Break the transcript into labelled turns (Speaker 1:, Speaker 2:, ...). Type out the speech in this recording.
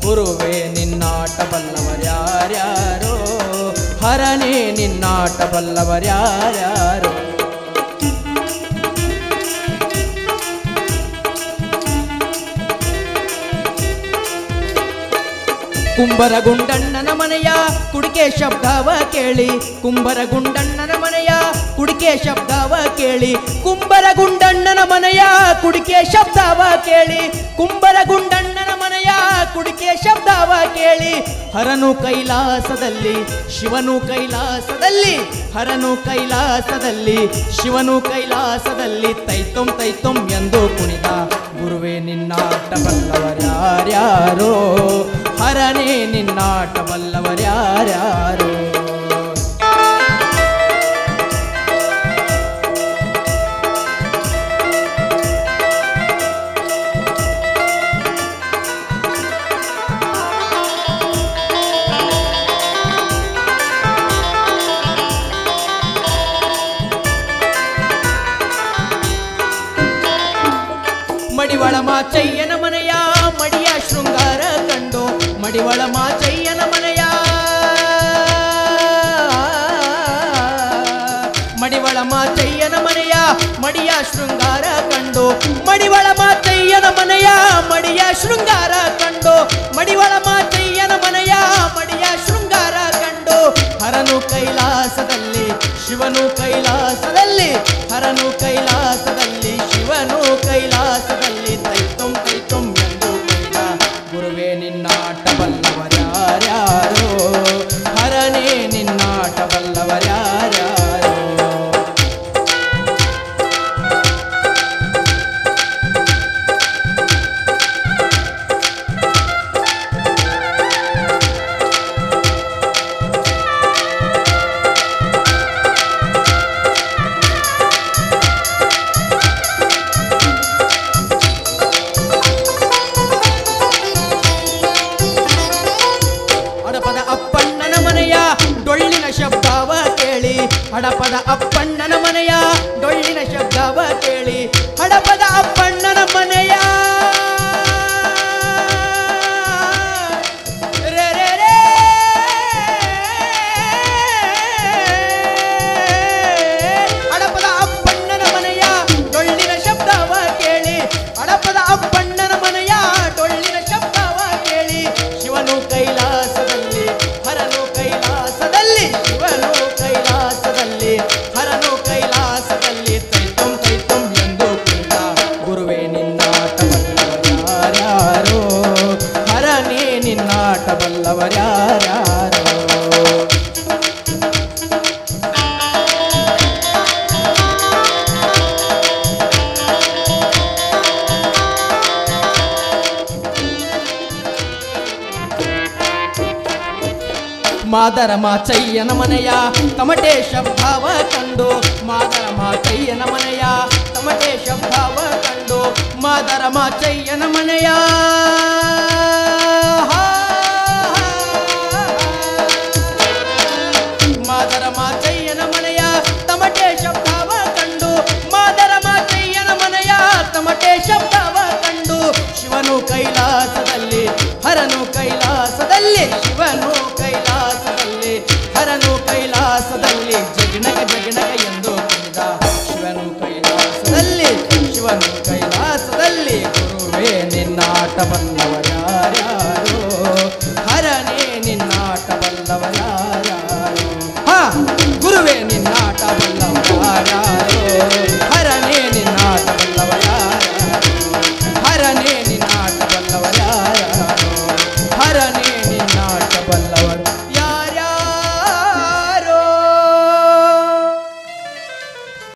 Speaker 1: ಗುರುವೇ ನಿನ್ನಾಟ ಬಲ್ಲವರ್ಯಾರ್ಯಾರೋ ಹರನೇ ನಿನ್ನಾಟ ಬಲ್ಲವರ್ಯಾರ್ಯಾರೋ ಕುಂಬರ ಗುಂಡಣ್ಣನ ಮನೆಯ ಕುಡಿಕೆ ಶಬ್ದವ ಕೇಳಿ ಕುಂಬರ ಗುಂಡಣ್ಣನ ಮನೆಯ ಕುಡಿಕೆ ಶಬ್ದವ ಕೇಳಿ ಕುಂಬರ ಗುಂಡಣ್ಣನ ಮನೆಯ ಕುಡಿಕೆ ಶಬ್ದವ ಕೇಳಿ ಕುಂಬರ ಗುಂಡಣ್ಣನ ಮನೆಯ ಕುಡಿಕೆ ಶಬ್ದವ ಕೇಳಿ ಹರನು ಕೈಲಾಸದಲ್ಲಿ ಶಿವನು ಕೈಲಾಸದಲ್ಲಿ ಹರನು ಕೈಲಾಸದಲ್ಲಿ ಶಿವನು ಕೈಲಾಸದಲ್ಲಿ ತೈತೊಂ ತೈತೊಂ ಎಂದು ಕುಣಿದ ಗುರುವೇ ನಿನ್ನಾಟ ಬಲ್ಲವರ್ಯಾರ್ಯಾರೋ ಹರನೇ ನಿನ್ನಾಟ ಬಲ್ಲವರ್ಯಾರ್ಯಾರೋ ಮಡಿವಳ ಮಾಚಯ್ಯನ ಮನೆಯ ಮಡಿಯ ಶೃಂಗಾರ ಕಂಡು ಮಡಿವಳ ಮಾಚಯ್ಯನ ಮನೆಯ ಮಡಿವಳ ಮಾಚಯ್ಯನ ಮನೆಯ ಮಡಿಯ ಶೃಂಗಾರ ಕಂಡು ಮಡಿವಳ ಮಾಚಯ್ಯನ ಮನೆಯ ಮಡಿಯ ಶೃಂಗಾರ ಕಂಡು ಮಡಿವಳ ಮಾಚಯ್ಯನ ಮನೆಯ ಮಡಿಯ ಶೃಂಗಾರ ಕಂಡು ಹರನು ಕೈಲಾಸದಲ್ಲಿ ಶಿವನು ಕೈಲಾಸದಲ್ಲಿ ಹರನು ಕೈಲಾಸದಲ್ಲಿ ಶಿವನು ಕೈಲಾಸದಲ್ಲಿ ತೈತೊಂ ತೈತೊಂ ಎಂದು ಕೈಲ ಗುರುವೇ ನಿನ್ನಾಟ ಬಲ್ಲವರ್ಯಾರ್ಯಾರೋ ಹರನೇ ನಿನ್ನಾಟ ಬಲ್ಲವರ್ಯಾರ್ಯಾರೋ ಹಡಪದ ಅಪ್ಪಣ್ಣನ ಮನೆಯ ಡೊಳ್ಳಿನ ಶಬ್ದವ ಕೇಳಿ ಹಡಪದ ಅಪ್ಪಣ್ಣನ ಮನೆಯ ಡೊಳ್ಳಿನ ಶಬ್ದವ ಕೇಳಿ ಹಡಪದ ಅಪ್ಪಣ್ಣನ ಮನೆಯ ರೇ ರೇ ರೇ. ಹಡಪದ ಅಪ್ಪಣ್ಣನ ಮನೆಯ ಡೊಳ್ಳಿನ ಶಬ್ದವ ಕೇಳಿ ಹಡಪದ ಅಪ್ಪಣ್ಣನ ಮನೆಯ ಡೊಳ್ಳಿನ ಶಬ್ದವ ಕೇಳಿ ಶಿವನು ಕೈಲಾಸದಲ್ಲಿ ಹರನು ಕೈಲಾಸದಲ್ಲಿ ಶಿವನು ಕೈಲಾಸದಲ್ಲಿ ಹರನು ಕೈಲಾಸದಲ್ಲಿ ತೈತಂ ತೈತಂ ಎಂದು ಕುಣಿದ ಗುರುವೇ ನಿನ್ನಾಟ ಬಲ್ಲವರ್ಯಾರ್ಯಾರೋ ಹರನೇ ನಿನ್ನಾಟ ಬಲ್ಲವರ್ಯಾರ್ಯಾರೋ ಮಾದರ ಮಾಚಯ್ಯನ ಮನೆಯ ತಮಟೆ ಶಬ್ದವ ಕಂಡು ಮಾದರ ಮಾಚಯ್ಯನ ಮನೆಯ ತಮಟೆ ಶಬ್ದವ ಕಂಡು ಮಾದರ ಮಾಚಯ್ಯನ ಮನೆಯ ಮಾದರ ಮಾಚಯ್ಯನ ಮನೆಯ ತಮಟೆ ಶಬ್ದವ ಕಂಡು ಮಾದರ ಮಾಚಯ್ಯನ ಮನೆಯ ತಮಟೆ ಶಬ್ದವ ಕಂಡು ಶಿವನು ಕೈಲಾಸದಲ್ಲಿ ಹರನು ಕೈಲಾಸದಲ್ಲಿ ಶಿವನು ಕೈಲಾಸದಲ್ಲಿ ಹರನು ಕೈಲಾಸದಲ್ಲಿ ಜಗಣಗ ಜಗಣಗ ಎಂದು ಕುಣಿದ ಶಿವನು ಕೈಲಾಸದಲ್ಲಿ ಶಿವನು ಕೈಲಾಸದಲ್ಲಿ ಗುರುವೇ ನಿನ್ನಾಟ ಬಲ್ಲವರ್ಯಾರ್ಯಾರೋ ಹರನೇ ನಿನ್ನಾಟ ಬಲ್ಲವರ್ಯಾರ್ಯಾರೋ ಹಾ ಗುರುವೇ ನಿನ್ನಾಟ ಬಲ್ಲವರ್ಯಾರ್ಯಾರೋ